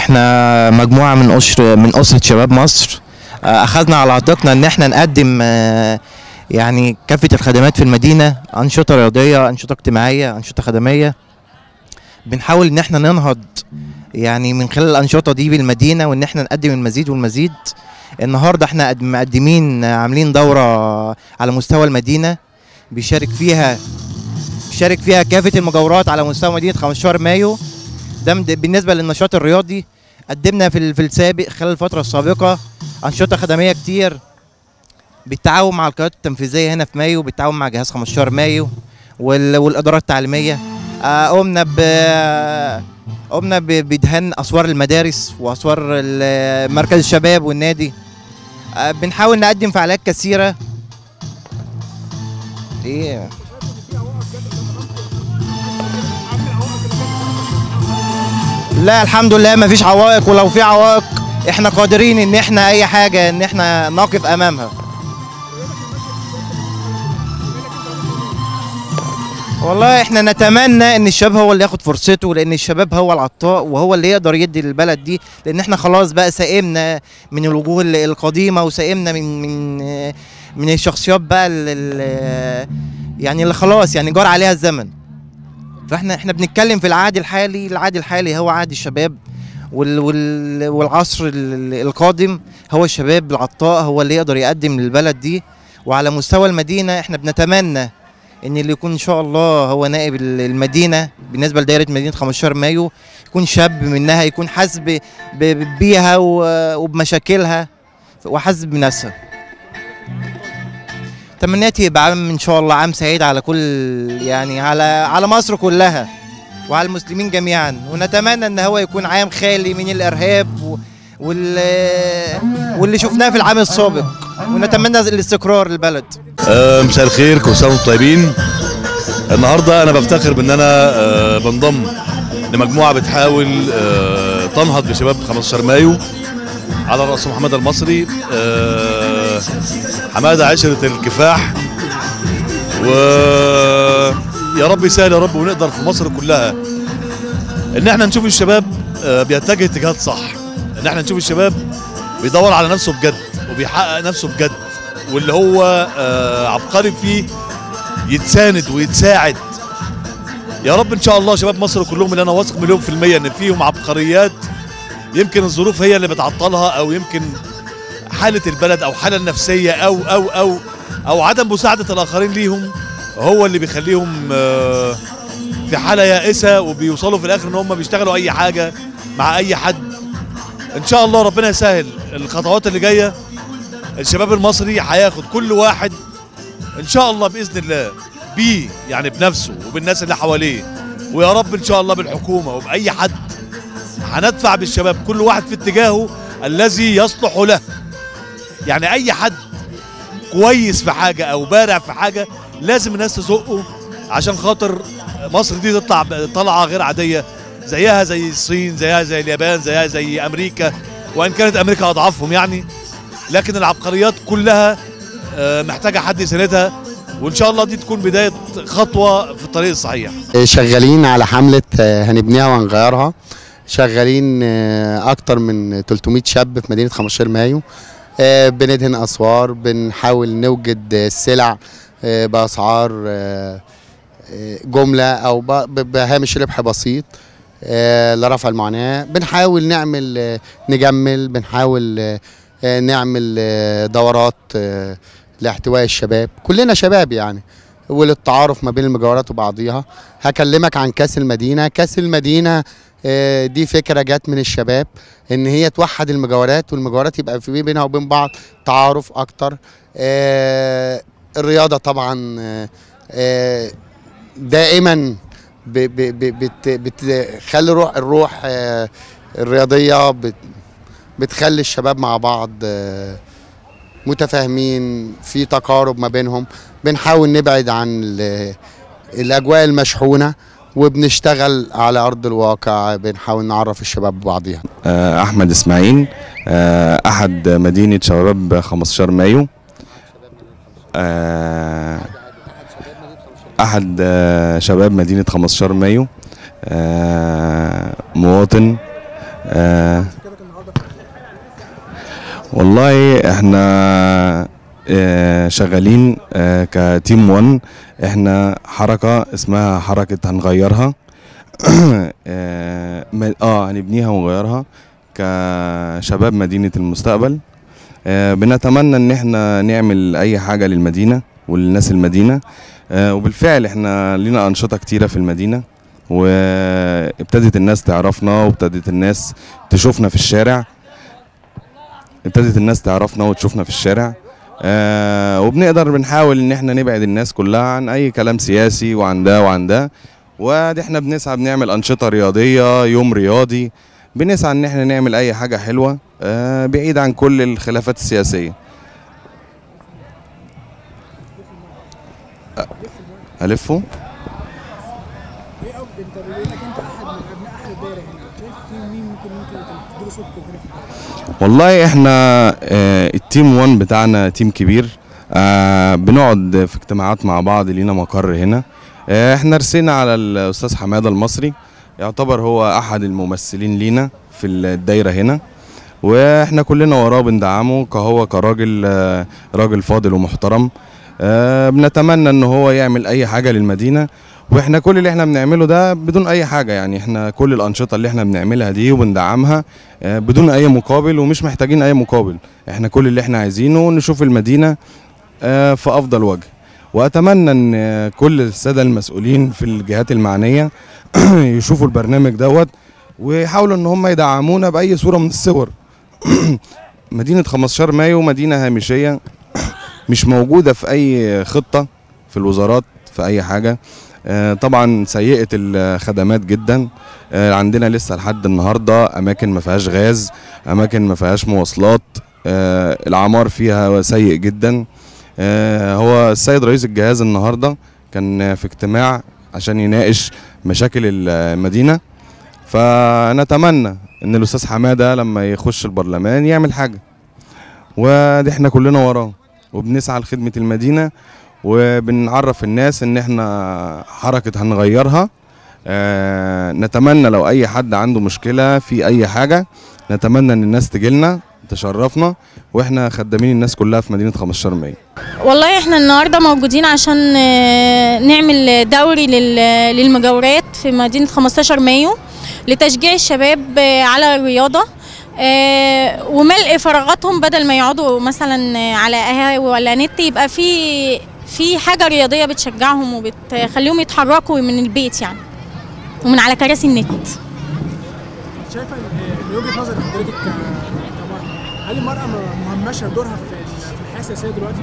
احنا مجموعه من اسر من اسره شباب مصر آه، اخذنا على عاتقنا ان احنا نقدم آه، يعني كافه الخدمات في المدينه انشطه رياضيه انشطه اجتماعيه انشطه خدميه بنحاول ان احنا ننهض يعني من خلال الانشطه دي بالمدينه وان احنا نقدم المزيد والمزيد النهارده احنا قد- مقدمين آه، عاملين دوره على مستوى المدينه بيشارك فيها بيشارك فيها كافه المجاورات على مستوى مدينه 15 مايو ده مد- بالنسبه للنشاط الرياضي قدمنا في ال- في السابق خلال الفتره السابقه انشطه خدميه كتير بالتعاون مع القيادات التنفيذيه هنا في مايو بالتعاون مع جهاز 15 مايو وال- والاداره التعليميه آه، قمنا ب قمنا ب- بدهان اسوار المدارس واسوار ال- مركز الشباب والنادي آه، بنحاول نقدم فعاليات كثيره ايه لا الحمد لله ما فيش عوائق ولو في عوائق احنا قادرين ان احنا اي حاجه ان احنا نقف امامها والله احنا نتمنى ان الشباب هو اللي ياخد فرصته لان الشباب هو العطاء وهو اللي يقدر يدي للبلد دي لان احنا خلاص بقى سائمنا من الوجوه ال- القديمه وسائمنا من من من الشخصيات بقى ال- يعني اللي خلاص يعني جار عليها الزمن فاحنا احنا بنتكلم في العهد الحالي العهد الحالي هو عهد الشباب وال وال والعصر ال- القادم هو الشباب العطاء هو اللي يقدر يقدم للبلد دي وعلى مستوى المدينه احنا بنتمنى ان اللي يكون ان شاء الله هو نائب ال- المدينه بالنسبه لدائره مدينه 15 مايو يكون شاب منها يكون حاسس ب- ب- بيها و- وبمشاكلها وحاسس بنفسها تمنياتي يبقى عام ان شاء الله عام سعيد على كل يعني على على مصر كلها وعلى المسلمين جميعا ونتمنى ان هو يكون عام خالي من الارهاب و- وال واللي شفناه في العام السابق ونتمنى الاستقرار للبلد آه، مساء الخير كل سنه وانتم طيبين النهارده انا بفتخر بان انا آه، بنضم لمجموعه بتحاول آه، تنهض بشباب 15 مايو على راس محمد المصري آه، حماده عشره الكفاح و يا رب يسهل يا رب ونقدر في مصر كلها ان احنا نشوف الشباب آه، بيتجه اتجاهات صح ان احنا نشوف الشباب بيدور على نفسه بجد وبيحقق نفسه بجد واللي هو آه، عبقري فيه يتساند ويتساعد يا رب ان شاء الله شباب مصر كلهم اللي انا واثق مليون في المية ان فيهم عبقريات يمكن الظروف هي اللي بتعطلها او يمكن حالة البلد او حالة النفسية او او او او عدم مساعدة الاخرين ليهم هو اللي بيخليهم آه، في حالة يائسة وبيوصلوا في الاخر ان هم بيشتغلوا اي حاجة مع اي حد ان شاء الله ربنا يسهل الخطوات اللي جايه الشباب المصري هياخد كل واحد ان شاء الله باذن الله بيه يعني بنفسه وبالناس اللي حواليه ويا رب ان شاء الله بالحكومه وباي حد هندفع بالشباب كل واحد في اتجاهه الذي يصلح له يعني اي حد كويس في حاجه او بارع في حاجه لازم الناس تزقه عشان خاطر مصر دي تطلع طلعه غير عاديه زيها زي الصين زيها زي اليابان زيها زي امريكا وان كانت امريكا اضعفهم يعني لكن العبقريات كلها آه، محتاجه حد يساندها وان شاء الله دي تكون بدايه خطوه في الطريق الصحيح شغالين على حملة آه، هنبنيها وهنغيرها شغالين آه، أكتر من 300 شاب في مدينة 15 مايو آه، بندهن أسوار بنحاول نوجد آه، السلع آه، بأسعار آه، آه، جملة أو ب- ب- بهامش ربح بسيط آه، لرفع المعاناة بنحاول نعمل آه، نجمل بنحاول آه، آه، نعمل آه، دورات آه، لاحتواء الشباب كلنا شباب يعني وللتعارف ما بين المجاورات وبعضيها هكلمك عن كاس المدينه كاس المدينه آه، دي فكره جت من الشباب ان هي توحد المجاورات والمجاورات يبقى في بينها وبين بعض تعارف اكتر آه، الرياضه طبعا آه، آه، دائما ب- ب- ب- بت- بتخلي روح الروح آه، الرياضيه بت- بتخلي الشباب مع بعض آه، متفاهمين في تقارب ما بينهم بنحاول نبعد عن ال- الاجواء المشحونه وبنشتغل على ارض الواقع بنحاول نعرف الشباب ببعضيها آه، احمد اسماعيل آه، احد مدينه شباب 15 مايو آه، احد آه، شباب مدينه 15 مايو آه، مواطن آه والله احنا آه، شغالين آه، كتيم 1 احنا حركة اسمها حركة هنغيرها اه م- آه، هنبنيها ونغيرها كشباب مدينة المستقبل آه، بنتمنى ان احنا نعمل اي حاجة للمدينة وللناس المدينة آه، وبالفعل احنا لينا انشطة كتيرة في المدينة وابتدت الناس تعرفنا وابتدت الناس تشوفنا في الشارع ابتدت الناس تعرفنا وتشوفنا في الشارع آه وبنقدر بنحاول ان احنا نبعد الناس كلها عن اي كلام سياسي وعن ده وعن ده وادي احنا بنسعى بنعمل انشطه رياضيه يوم رياضي بنسعى ان احنا نعمل اي حاجه حلوه آه بعيد عن كل الخلافات السياسيه أ- الفه ايه أو انت بما انك انت احد من ابناء احد الدايره هنا شايف في مين ممكن ممكن تديله صوتكم هنا في الدايره والله احنا آه، التيم 1 بتاعنا تيم كبير آه، بنقعد في اجتماعات مع بعض لينا مقر هنا آه، احنا رسينا على الاستاذ حماده المصري يعتبر هو احد الممثلين لينا في الدايره هنا واحنا كلنا وراه بندعمه كهو كراجل آه، راجل فاضل ومحترم آه، بنتمنى ان هو يعمل اي حاجه للمدينه واحنا كل اللي احنا بنعمله ده بدون اي حاجه يعني احنا كل الانشطه اللي احنا بنعملها دي وبندعمها آه، بدون اي مقابل ومش محتاجين اي مقابل احنا كل اللي احنا عايزينه نشوف المدينه آه، في افضل وجه واتمنى ان آه، كل الساده المسؤولين في الجهات المعنيه يشوفوا البرنامج دوت ويحاولوا ان هم يدعمونا باي صوره من الصور مدينه 15 مايو مدينه هامشيه مش موجوده في اي خطه في الوزارات في اي حاجه آه، طبعا سيئه الخدمات جدا آه، عندنا لسه لحد النهارده اماكن ما فيهاش غاز اماكن ما فيهاش مواصلات آه، العمار فيها سيء جدا آه، هو السيد رئيس الجهاز النهارده كان في اجتماع عشان يناقش مشاكل المدينه فنتمنى ان الاستاذ حماده لما يخش البرلمان يعمل حاجه ودي احنا كلنا وراه وبنسعى لخدمه المدينه وبنعرف الناس ان احنا حركه هنغيرها آه، نتمنى لو اي حد عنده مشكله في اي حاجه نتمنى ان الناس تجيلنا تشرفنا واحنا خدامين الناس كلها في مدينه 15 مايو والله احنا النهارده موجودين عشان آه، نعمل دوري لل- للمجاورات في مدينة 15 مايو لتشجيع الشباب آه، على الرياضة آه، وملء فراغاتهم بدل ما يقعدوا مثلا آه، على قهاوي ولا نت يبقى في في حاجة رياضية بتشجعهم وبتخليهم يتحركوا من البيت يعني ومن على كراسي النت شايفه إن- من وجهه نظر حضرتك ك- كمرأة هل المرأة م- مهمشه دورها في في الحياه السياسيه دلوقتي؟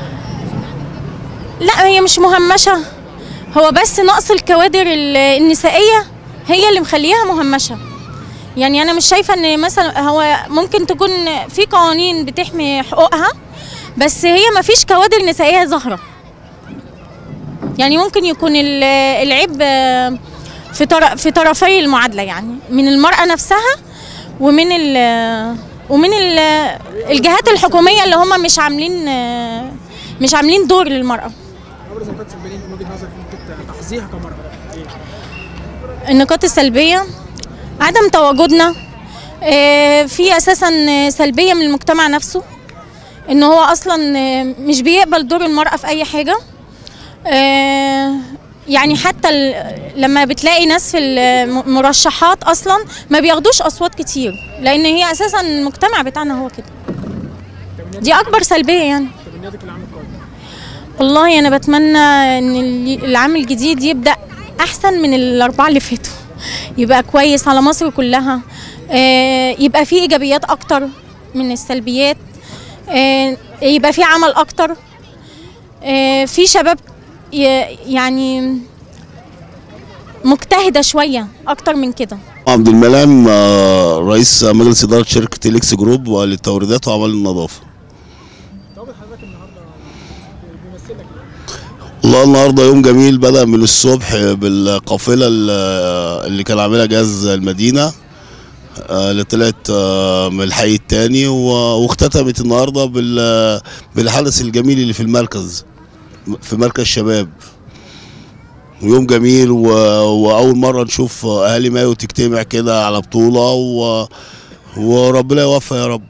لا هي مش مهمشة هو بس نقص الكوادر ال- النسائية هي اللي مخليها مهمشة يعني أنا مش شايفة إن مثلا هو ممكن تكون في قوانين بتحمي حقوقها بس هي ما فيش كوادر نسائية ظاهرة يعني ممكن يكون ال- العيب آه، في طر- في طرفي المعادلة يعني من المرأة نفسها ومن ال ومن ال الجهات الحكومية اللي هم مش عاملين آه، مش عاملين دور للمرأة ابرز نقاط سلبيه من وجهه نظرك ممكن تحظيها كمرأة ايه؟ النقاط السلبية عدم تواجدنا آه، في اساسا سلبية من المجتمع نفسه ان هو اصلا آه، مش بيقبل دور المرأة في اي حاجة آه، يعني حتى ال- لما بتلاقي ناس في المرشحات اصلا ما بياخدوش اصوات كتير لان هي اساسا المجتمع بتاعنا هو كده دي اكبر سلبية يعني تمنياتك للعام القادم والله انا بتمنى ان ال- العام الجديد يبدا احسن من الاربعه اللي فاتوا يبقى كويس على مصر كلها آه، يبقى فيه ايجابيات اكتر من السلبيات آه، يبقى فيه عمل اكتر آه، في شباب ي- يعني مجتهده شويه اكتر من كده عبد المنعم آه، رئيس مجلس إدارة شركة إليكس جروب للتوريدات وأعمال النظافة تواجد حضرتك النهارده بيمثلك ايه؟ والله النهارده يوم جميل بدأ من الصبح بالقافلة ال- اللي كان عاملها جهاز المدينة آه، اللي طلعت آه، من الحي التاني و- واختتمت النهارده بال- بالحدث الجميل اللي في المركز في مركز شباب ويوم جميل و... واول مره نشوف اهالي مايو تجتمع كده على بطوله و... وربنا يوفق يا رب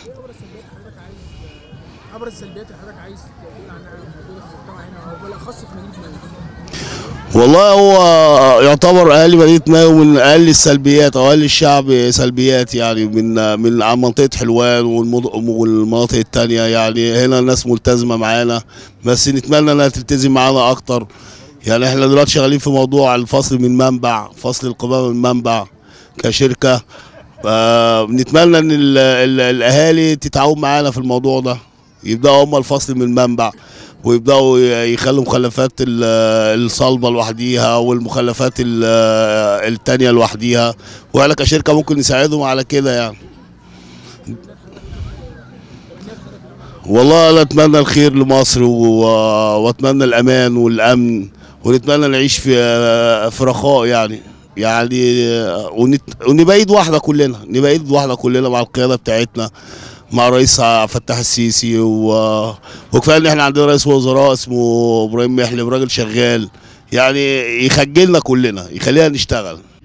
ابرز السلبيات اللي حضرتك عايز تقول عنها موجوده في المجتمع هنا او بالاخص في مدينه مايو والله هو يعتبر اهالي مدينه مايو من اقل السلبيات او اقل الشعب سلبيات يعني من من عن منطقه حلوان والمض- والمناطق التانية يعني هنا الناس ملتزمه معانا بس نتمنى انها تلتزم معانا اكتر يعني احنا دلوقتي شغالين في موضوع الفصل من منبع فصل القمامه من منبع كشركه فنتمنى ان ال- ال- الاهالي تتعاون معانا في الموضوع ده يبداوا هم الفصل من المنبع ويبداوا ي- يخلوا مخلفات ال- الصلبه لوحديها والمخلفات ال- التانية لوحديها واحنا كشركه ممكن نساعدهم على كده يعني والله انا اتمنى الخير لمصر و- واتمنى الامان والامن ونتمنى نعيش في في رخاء يعني يعني ونت... ونبقى واحده كلنا نبقى ايد واحده كلنا مع القياده بتاعتنا مع الرئيس عبد الفتاح السيسي و... وكفايه ان احنا عندنا رئيس وزراء اسمه ابراهيم محلب راجل شغال يعني يخجلنا كلنا يخلينا نشتغل